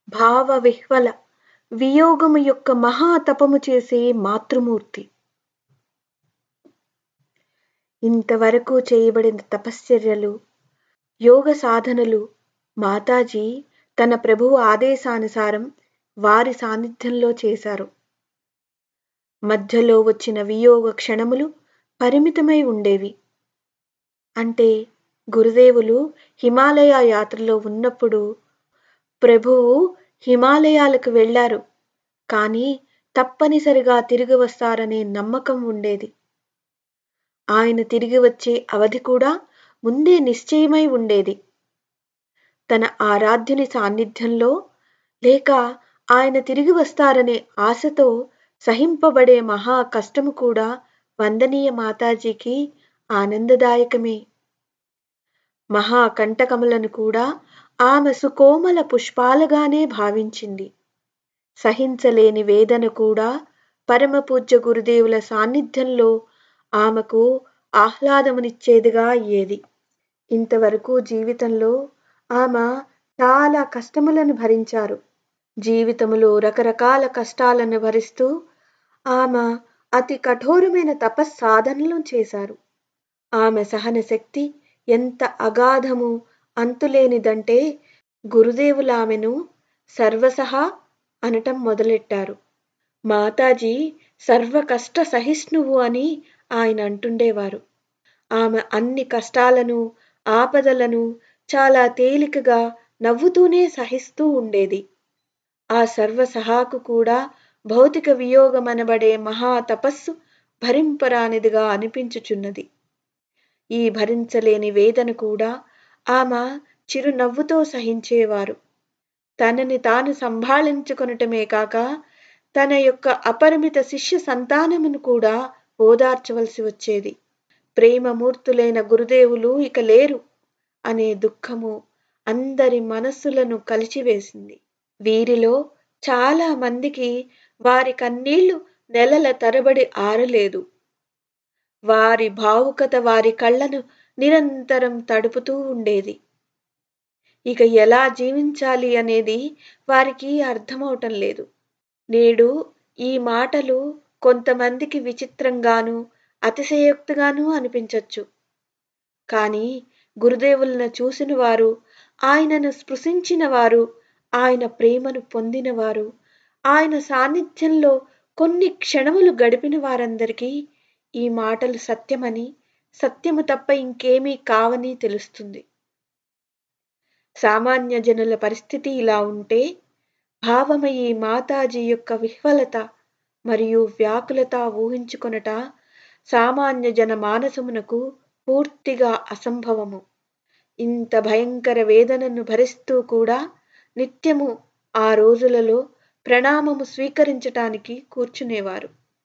భావ విహ్వల వియోగము యొక్క మహాతపము చేసే మాతృమూర్తి ఇంతవరకు చేయబడిన తపశ్చర్యలు యోగ సాధనలు మాతాజీ తన ప్రభువు ఆదేశానుసారం వారి సాన్నిధ్యంలో చేశారు మధ్యలో వచ్చిన వియోగ క్షణములు పరిమితమై ఉండేవి అంటే గురుదేవులు హిమాలయ యాత్రలో ఉన్నప్పుడు ప్రభువు హిమాలయాలకు వెళ్ళారు కానీ తప్పనిసరిగా తిరిగి వస్తారనే నమ్మకం ఉండేది ఆయన తిరిగి వచ్చే అవధి కూడా ముందే నిశ్చయమై ఉండేది తన ఆరాధ్యుని సాన్నిధ్యంలో లేక ఆయన తిరిగి వస్తారనే ఆశతో సహింపబడే మహా కష్టము కూడా వందనీయ మాతాజీకి ఆనందదాయకమే మహా కంటకములను కూడా ఆమె సుకోమల పుష్పాలుగానే భావించింది సహించలేని వేదన కూడా పరమపూజ్య గురుదేవుల సాన్నిధ్యంలో ఆమెకు ఆహ్లాదమునిచ్చేదిగా అయ్యేది ఇంతవరకు జీవితంలో ఆమె చాలా కష్టములను భరించారు జీవితములో రకరకాల కష్టాలను భరిస్తూ ఆమె అతి కఠోరమైన తపస్సాధనలు చేశారు ఆమె సహన శక్తి ఎంత అగాధము అంతులేనిదంటే గురుదేవులు ఆమెను సర్వసహా అనటం మొదలెట్టారు మాతాజీ సర్వ కష్ట సహిష్ణువు అని ఆయన అంటుండేవారు ఆమె అన్ని కష్టాలను ఆపదలను చాలా తేలికగా నవ్వుతూనే సహిస్తూ ఉండేది ఆ సర్వసహాకు కూడా భౌతిక వియోగమనబడే మహా తపస్సు భరింపరానిదిగా అనిపించుచున్నది ఈ భరించలేని వేదన కూడా ఆమె చిరునవ్వుతో సహించేవారు తనని తాను సంభాళించుకొనటమే కాక తన యొక్క అపరిమిత శిష్య సంతానమును కూడా ఓదార్చవలసి వచ్చేది ప్రేమమూర్తులైన గురుదేవులు ఇక లేరు అనే దుఃఖము అందరి మనస్సులను కలిచివేసింది వీరిలో చాలా మందికి వారి కన్నీళ్లు నెలల తరబడి ఆరలేదు వారి భావుకత వారి కళ్ళను నిరంతరం తడుపుతూ ఉండేది ఇక ఎలా జీవించాలి అనేది వారికి అర్థమవటం లేదు నేడు ఈ మాటలు కొంతమందికి విచిత్రంగాను అతిశయోక్తిగాను అనిపించవచ్చు కానీ గురుదేవులను చూసిన వారు ఆయనను స్పృశించిన వారు ఆయన ప్రేమను పొందినవారు ఆయన సాన్నిధ్యంలో కొన్ని క్షణములు గడిపిన వారందరికీ ఈ మాటలు సత్యమని సత్యము తప్ప ఇంకేమీ కావని తెలుస్తుంది సామాన్య జనుల పరిస్థితి ఇలా ఉంటే భావమయీ మాతాజీ యొక్క విహ్వలత మరియు వ్యాకులత ఊహించుకొనట సామాన్య జన మానసమునకు పూర్తిగా అసంభవము ఇంత భయంకర వేదనను భరిస్తూ కూడా నిత్యము ఆ రోజులలో ప్రణామము స్వీకరించటానికి కూర్చునేవారు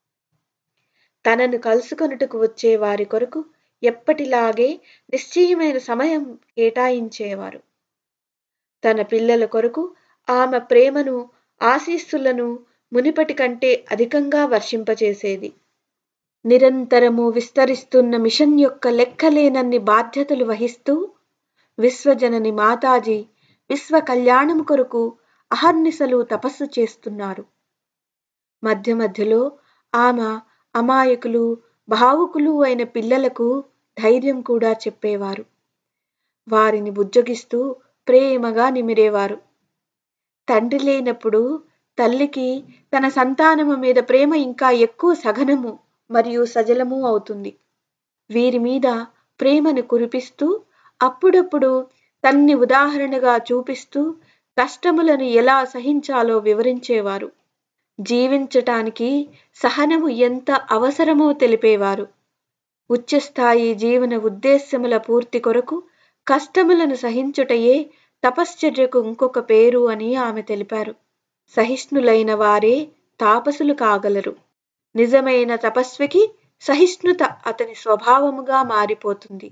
తనను కలుసుకొనుటకు వచ్చే వారి కొరకు ఎప్పటిలాగే నిశ్చయమైన సమయం కేటాయించేవారు తన పిల్లల కొరకు ఆమె ప్రేమను ఆశీస్సులను మునిపటి కంటే అధికంగా వర్షింపచేసేది నిరంతరము విస్తరిస్తున్న మిషన్ యొక్క లెక్కలేనన్ని బాధ్యతలు వహిస్తూ విశ్వజనని మాతాజీ విశ్వ కళ్యాణం కొరకు అహర్నిశలు తపస్సు చేస్తున్నారు మధ్య మధ్యలో ఆమె అమాయకులు భావుకులు అయిన పిల్లలకు ధైర్యం కూడా చెప్పేవారు వారిని బుజ్జగిస్తూ ప్రేమగా నిమిరేవారు తండ్రి లేనప్పుడు తల్లికి తన సంతానము మీద ప్రేమ ఇంకా ఎక్కువ సఘనము మరియు సజలము అవుతుంది వీరి మీద ప్రేమను కురిపిస్తూ అప్పుడప్పుడు తన్ని ఉదాహరణగా చూపిస్తూ కష్టములను ఎలా సహించాలో వివరించేవారు జీవించటానికి సహనము ఎంత అవసరమో తెలిపేవారు ఉచ్చస్థాయి జీవన ఉద్దేశ్యముల పూర్తి కొరకు కష్టములను సహించుటయే తపశ్చర్యకు ఇంకొక పేరు అని ఆమె తెలిపారు సహిష్ణులైన వారే తాపసులు కాగలరు నిజమైన తపస్వికి సహిష్ణుత అతని స్వభావముగా మారిపోతుంది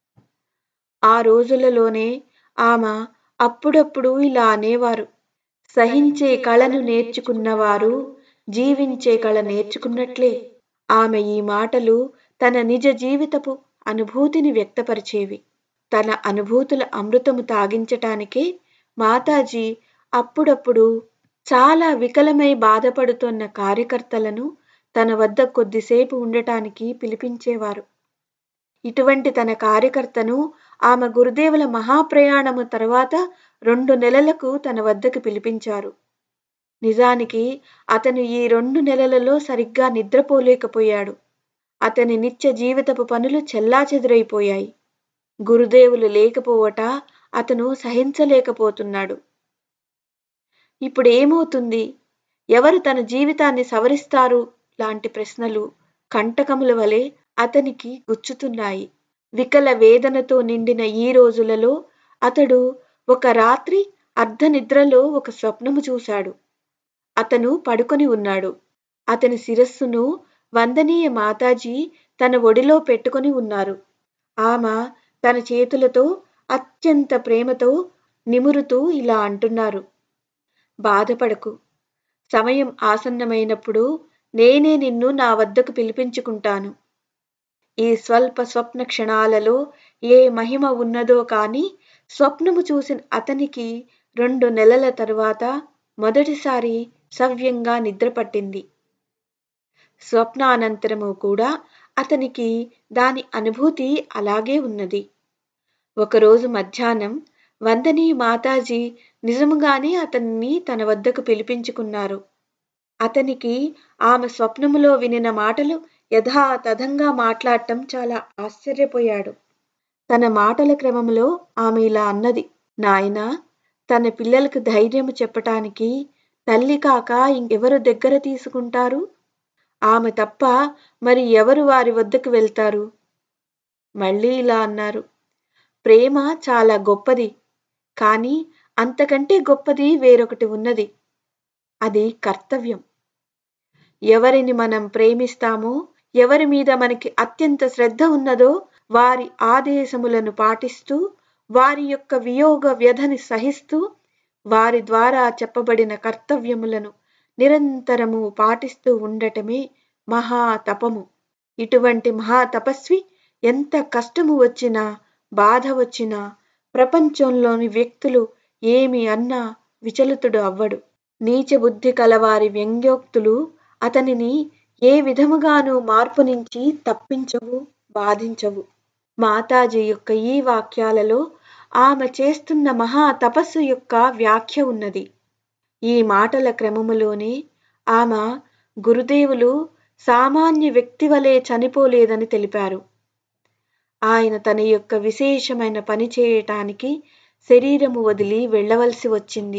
ఆ రోజులలోనే ఆమె అప్పుడప్పుడు ఇలా అనేవారు సహించే కళను నేర్చుకున్నవారు జీవించే కళ నేర్చుకున్నట్లే ఆమె ఈ మాటలు తన నిజ జీవితపు అనుభూతిని వ్యక్తపరిచేవి తన అనుభూతుల అమృతము తాగించటానికే మాతాజీ అప్పుడప్పుడు చాలా వికలమై బాధపడుతున్న కార్యకర్తలను తన వద్ద కొద్దిసేపు ఉండటానికి పిలిపించేవారు ఇటువంటి తన కార్యకర్తను ఆమె గురుదేవుల మహాప్రయాణము తర్వాత రెండు నెలలకు తన వద్దకు పిలిపించారు నిజానికి అతను ఈ రెండు నెలలలో సరిగ్గా నిద్రపోలేకపోయాడు అతని నిత్య జీవితపు పనులు చెల్లాచెదురైపోయాయి గురుదేవులు లేకపోవట అతను సహించలేకపోతున్నాడు ఇప్పుడు ఏమవుతుంది ఎవరు తన జీవితాన్ని సవరిస్తారు లాంటి ప్రశ్నలు కంటకముల వలె అతనికి గుచ్చుతున్నాయి వికల వేదనతో నిండిన ఈ రోజులలో అతడు ఒక రాత్రి అర్ధనిద్రలో ఒక స్వప్నము చూశాడు అతను పడుకొని ఉన్నాడు అతని శిరస్సును వందనీయ మాతాజీ తన ఒడిలో పెట్టుకొని ఉన్నారు ఆమె తన చేతులతో అత్యంత ప్రేమతో నిమురుతూ ఇలా అంటున్నారు బాధపడకు సమయం ఆసన్నమైనప్పుడు నేనే నిన్ను నా వద్దకు పిలిపించుకుంటాను ఈ స్వల్ప స్వప్న క్షణాలలో ఏ మహిమ ఉన్నదో కాని స్వప్నము చూసిన అతనికి రెండు నెలల తరువాత మొదటిసారి సవ్యంగా నిద్రపట్టింది స్వప్నానంతరము కూడా అతనికి దాని అనుభూతి అలాగే ఉన్నది ఒకరోజు మధ్యాహ్నం వందనీ మాతాజీ నిజముగానే అతన్ని తన వద్దకు పిలిపించుకున్నారు అతనికి ఆమె స్వప్నములో వినిన మాటలు యథాతథంగా మాట్లాడటం చాలా ఆశ్చర్యపోయాడు తన మాటల క్రమంలో ఆమె ఇలా అన్నది నాయన తన పిల్లలకు ధైర్యం చెప్పటానికి తల్లి కాక ఇంకెవరు దగ్గర తీసుకుంటారు ఆమె తప్ప మరి ఎవరు వారి వద్దకు వెళ్తారు మళ్ళీ ఇలా అన్నారు ప్రేమ చాలా గొప్పది కానీ అంతకంటే గొప్పది వేరొకటి ఉన్నది అది కర్తవ్యం ఎవరిని మనం ప్రేమిస్తామో ఎవరి మీద మనకి అత్యంత శ్రద్ధ ఉన్నదో వారి ఆదేశములను పాటిస్తూ వారి యొక్క వియోగ వ్యధని సహిస్తూ వారి ద్వారా చెప్పబడిన కర్తవ్యములను నిరంతరము పాటిస్తూ ఉండటమే మహా తపము ఇటువంటి మహా తపస్వి ఎంత కష్టము వచ్చినా బాధ వచ్చినా ప్రపంచంలోని వ్యక్తులు ఏమి అన్నా విచలితుడు అవ్వడు నీచ బుద్ధి కలవారి వ్యంగ్యోక్తులు అతనిని ఏ విధముగానూ మార్పు నుంచి తప్పించవు బాధించవు మాతాజీ యొక్క ఈ వాక్యాలలో ఆమె చేస్తున్న మహా తపస్సు యొక్క వ్యాఖ్య ఉన్నది ఈ మాటల క్రమములోనే ఆమె గురుదేవులు సామాన్య వ్యక్తి వలె చనిపోలేదని తెలిపారు ఆయన తన యొక్క విశేషమైన పని చేయటానికి శరీరము వదిలి వెళ్ళవలసి వచ్చింది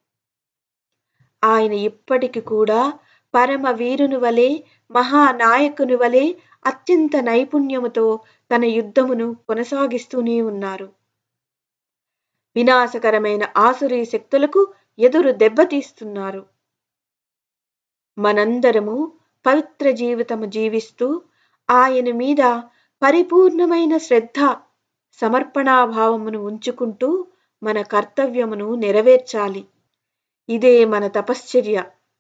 ఆయన ఇప్పటికి కూడా పరమ వీరుని వలె మహానాయకుని వలె అత్యంత నైపుణ్యముతో తన యుద్ధమును కొనసాగిస్తూనే ఉన్నారు వినాశకరమైన ఆసురీ శక్తులకు ఎదురు దెబ్బతీస్తున్నారు మనందరము పవిత్ర జీవితము జీవిస్తూ ఆయన మీద పరిపూర్ణమైన శ్రద్ధ సమర్పణాభావమును ఉంచుకుంటూ మన కర్తవ్యమును నెరవేర్చాలి ఇదే మన తపశ్చర్య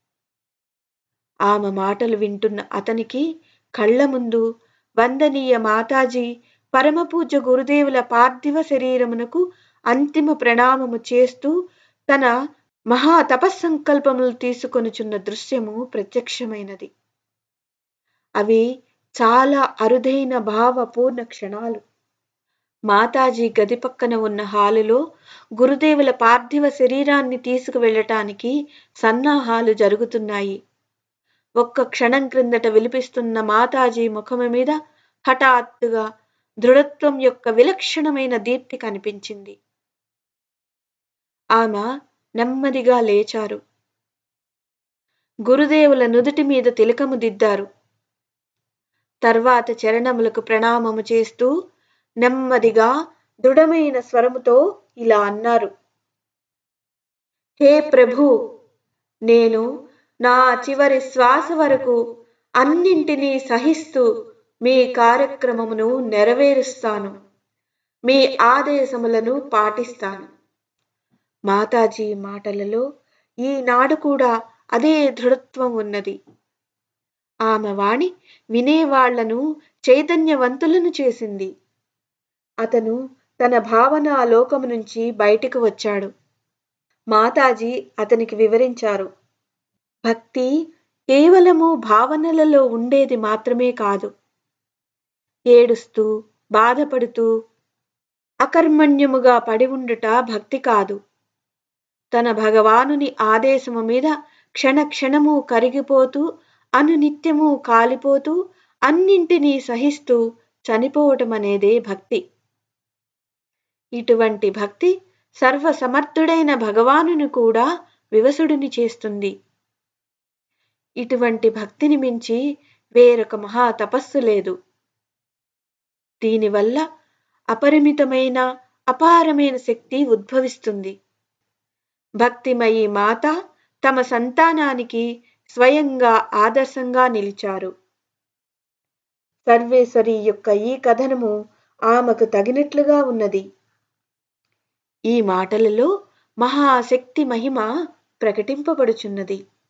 ఆమె మాటలు వింటున్న అతనికి కళ్ళ ముందు వందనీయ మాతాజీ పరమపూజ్య గురుదేవుల పార్థివ శరీరమునకు అంతిమ ప్రణామము చేస్తూ తన మహా తపస్సంకల్పములు తీసుకొనుచున్న దృశ్యము ప్రత్యక్షమైనది అవి చాలా అరుదైన భావపూర్ణ క్షణాలు మాతాజీ గది పక్కన ఉన్న హాలులో గురుదేవుల పార్థివ శరీరాన్ని తీసుకువెళ్ళటానికి సన్నాహాలు జరుగుతున్నాయి ఒక్క క్షణం క్రిందట విలిపిస్తున్న మాతాజీ ముఖము మీద హఠాత్తుగా దృఢత్వం యొక్క విలక్షణమైన దీప్తి కనిపించింది ఆమె నెమ్మదిగా లేచారు గురుదేవుల నుదుటి మీద తిలకము దిద్దారు తర్వాత చరణములకు ప్రణామము చేస్తూ నెమ్మదిగా దృఢమైన స్వరముతో ఇలా అన్నారు హే ప్రభు నేను నా చివరి శ్వాస వరకు అన్నింటినీ సహిస్తూ మీ కార్యక్రమమును నెరవేరుస్తాను మీ ఆదేశములను పాటిస్తాను మాతాజీ మాటలలో ఈనాడు కూడా అదే దృఢత్వం ఉన్నది ఆమె వాణి వినేవాళ్లను చైతన్యవంతులను చేసింది అతను తన భావన లోకము నుంచి బయటికి వచ్చాడు మాతాజీ అతనికి వివరించారు భక్తి కేవలము భావనలలో ఉండేది మాత్రమే కాదు ఏడుస్తూ బాధపడుతూ అకర్మణ్యముగా పడి ఉండుట భక్తి కాదు తన భగవానుని ఆదేశము మీద క్షణక్షణము కరిగిపోతూ అనునిత్యము కాలిపోతూ అన్నింటినీ సహిస్తూ చనిపోవటం అనేదే భక్తి ఇటువంటి భక్తి సర్వసమర్థుడైన భగవానుని కూడా వివసుడిని చేస్తుంది ఇటువంటి భక్తిని మించి వేరొక మహా తపస్సు లేదు దీనివల్ల అపరిమితమైన అపారమైన శక్తి ఉద్భవిస్తుంది భక్తిమయి మాత తమ సంతానానికి స్వయంగా ఆదర్శంగా నిలిచారు సర్వేశ్వరి యొక్క ఈ కథనము ఆమెకు తగినట్లుగా ఉన్నది ఈ మాటలలో మహాశక్తి మహిమ ప్రకటింపబడుచున్నది